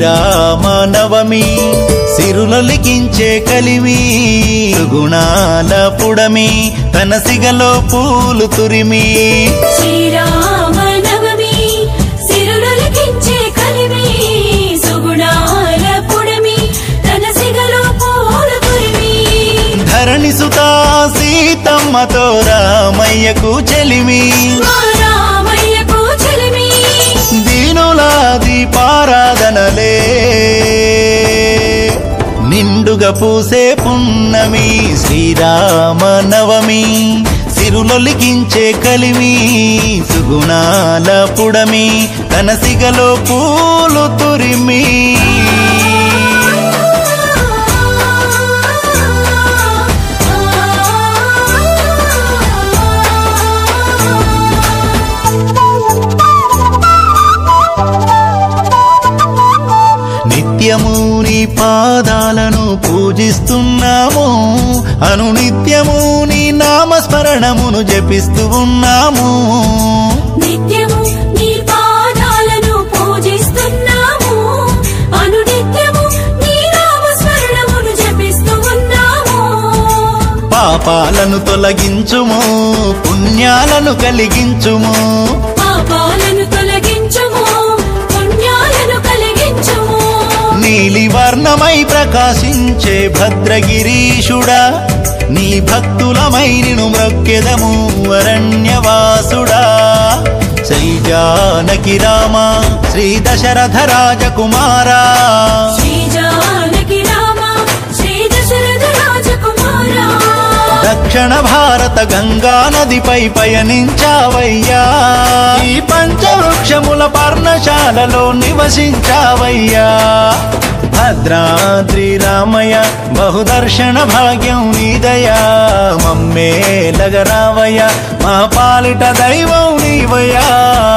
శ్రీరామనవమి సిరులొలికించే కలిమి గుణాల పుడమి తన సిగలో పూలు తురిమి శ్రీరామనవమి సిరులొలికించే కలిమి సుగుణాల పుడమి తన సిగలో పూలు కురిమి ధరణి సుతా సీతమ్మతో రామయ్యకు చెలిమి మా రామయ్యకు చెలిమి దీనులాది పారాధనలే నిండుగా పూసే పున్నమి శ్రీరామనవమి సిరులొలికించే కలిమి సుగుణాల పుడమి తన సిగలో పూలు తురిమి నిత్యము నీ పాదాలను పూజిస్తున్నాము అనునిత్యము నీ నామస్మరణమును జపిస్తూ ఉన్నాము నిత్యము నీ పాదాలను పూజిస్తున్నాము అనునిత్యము నీ నామస్మరణమును జపిస్తూ ఉన్నాము పాపాలను తొలగించుము పుణ్యాలను కలిగించుము పాపాలను తొలగించుము పుణ్యాలను కలిగించుము నీలి వర్ణమై ప్రకాశించే భద్రగిరీషుడా నీ భక్తులమై నిను మ్రొక్కెదము అరణ్యవాసుడా శ్రీ జానకి రామ శ్రీ దశరథ రాజకుమారా శ్రీ జానకి రామ శ్రీ దశరథ రాజకుమారా దక్షిణ భారత గంగా నదిపై పయనించావయ్యా ఈ పంచవృక్షముల పర్ణశాలలో నివసించావయ్యా భద్రాద్రి రామయ్య బహుదర్శన భాగ్యం నీదయా మమ్మే లగరావయ్య మా పాలిట దైవం నీవయ్యా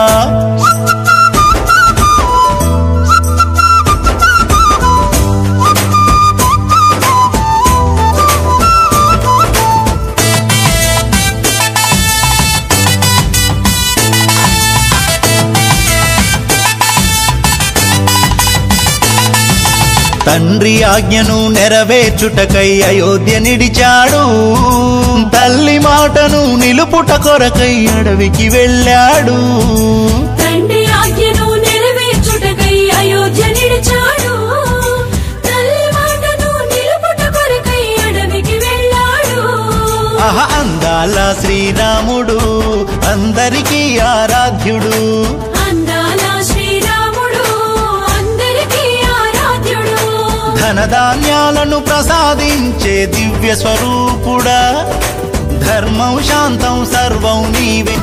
తండ్రి ఆజ్ఞను నెరవేర్చుటకై అయోధ్య నిడిచాడు తల్లి మాటను నిలుపుట కొరకై అడవికి వెళ్ళాడు తండ్రి ఆజ్ఞను నెరవేర్చుటకై అయోధ్య నిలిచాడు తల్లి మాటను నిలుపుట కొరకై అడవికి వెళ్ళాడు ఆహ అందాల శ్రీరాముడు అందరికీ ఆరాధ్యుడు అందాల శ్రీరాముడు అందరికీ ఆరాధ్యుడు ధనధాన్యాలను ప్రసాదించే దివ్య స్వరూపుడా ధర్మం శాంతం సర్వం నీవే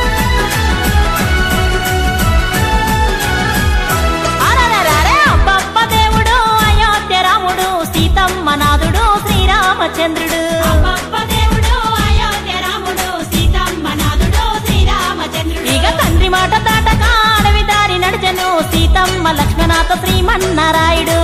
అరరరరే అబ్బబ్బ దేవుడు అయోధ్య రాముడు సీతమ్మ నాథుడు శ్రీరామచంద్రుడు ఇక తండ్రి మాట దాటక అడవి దారి నడిచెను సీతమ్మ లక్ష్మణాథ శ్రీమన్నారాయుడు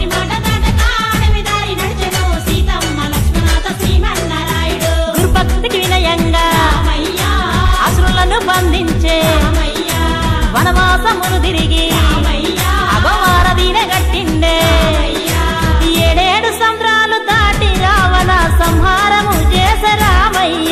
గురుభక్తికి వినయంగా అసురులను బంధించే వనవాసమును తిరిగి అగవారదీన గట్టిండే ఏడేడు సంద్రాలు దాటి రావణ సంహారము చేసే రామయ్య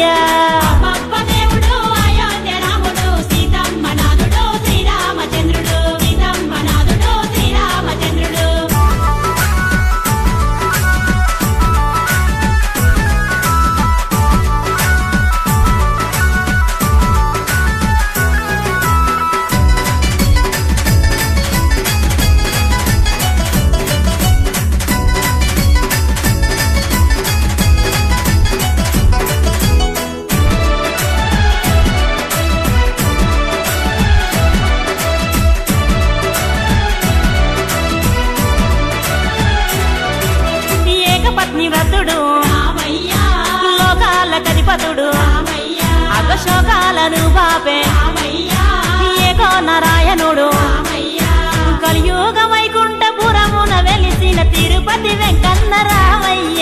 ఏకపత్ని వ్రతుడు లోకాల కధిపతుడు అగశోకాలను బాపే ఏకో నారాయణుడు కలియుగ వైకుంఠపురమున వెలిసిన తిరుపతి వెంకన్న రామయ్య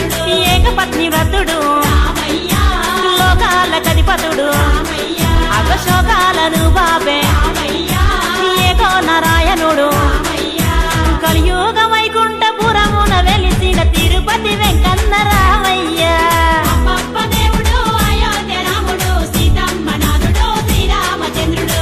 ఏకపత్ని వ్రతుడు లోకాల కధిపతుడు శోకాలను బాబే ఏకో నారాయణుడు కలియుగ వైకుంఠపురమున వెలిసిన తిరుపతి వెంకన్న రామయ్య దేవుడు అయోధ్య రాముడు సీతమ్మ నాథుడు శ్రీరామచంద్రుడు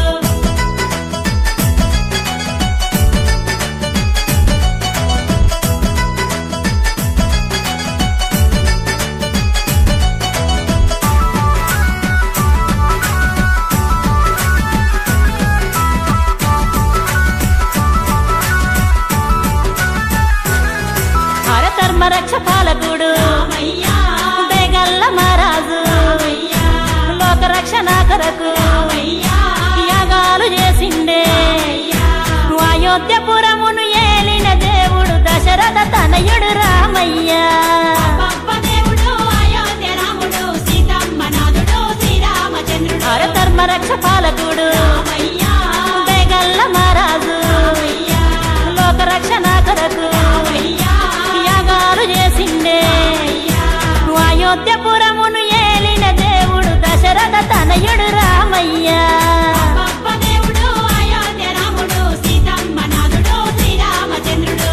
హర ధర్మ రక్ష పాలకుడు రామయ్యా బేగల్ల మహారాజు లోక రక్షణ కొరకు యాగాలు చేసిండే అయోధ్యపురమును ఏలిన దేవుడు దశరథ తనయుడు రామయ్య దేవుడు అయోధ్య రాముడు సీతమ్మ నాథుడు శ్రీరామచంద్రుడు హర ధర్మ రక్ష పాలకుడు రామయ్యా బేగల్ల మహారాజు లోక రక్షణ కొరకు యాగాలు చేసిండే అయోధ్యపురమును ఏలిన దేవుడు దశరథ తనయుడు రామయ్య దేవుడు అయోధ్య రాముడు సీతమ్మ నాథుడు శ్రీరామచంద్రుడు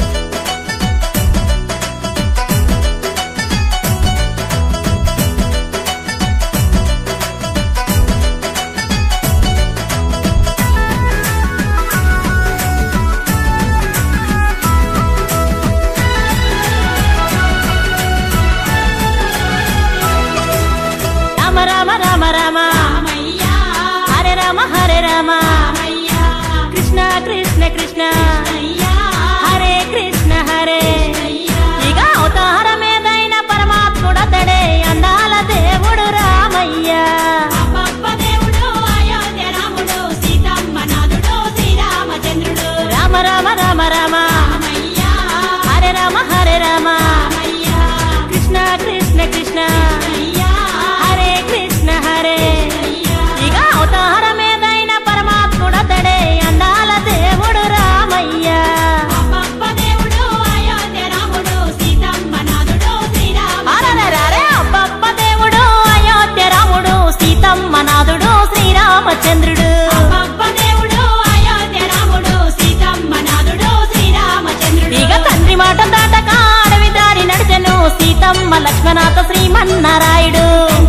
రామ రామ రామ రామ రామయ్యా హరే రామ హరే రామ రామయ్యా కృష్ణ కృష్ణ కృష్ణ అయ్యా హరే కృష్ణ హరే అయ్యా ఇక అవతారమేదైన పరమాత్ముడతడే అందాల దేవుడు రామయ్య అబ్బబ్బ దేవుడు అయోధ్య రాముడు సీతమ్మ నాథుడు శ్రీరామచంద్రుడు రామ రామ రామ రామ రామయ్యా హరే రామ హరే రామ రామయ్యా కృష్ణ కృష్ణ కృష్ణ అయ్యా హరే కృష్ణ హరే అయ్యా ఇక అవతారమేదైన పరమాత్ముడతడే అందాల దేవుడు రామయ్య అబ్బబ్బ దేవుడు అయోధ్య రాముడు సీతమ్మ నాథుడు శ్రీరామ అరరరరే అబ్బబ్బ దేవుడు అయోధ్య రాముడు సీతమ్మ నాథుడు శ్రీరామచంద్రుడు అబ్బబ్బ దేవుడు అయోధ్య రాముడు సీతమ్మ నాథుడు శ్రీరామచంద్రుడు ఇక తండ్రి మాట దాటక అడవి దారి నడిచెను సీతమ్మ లక్ష్మణాథ శ్రీమన్నారాయుడు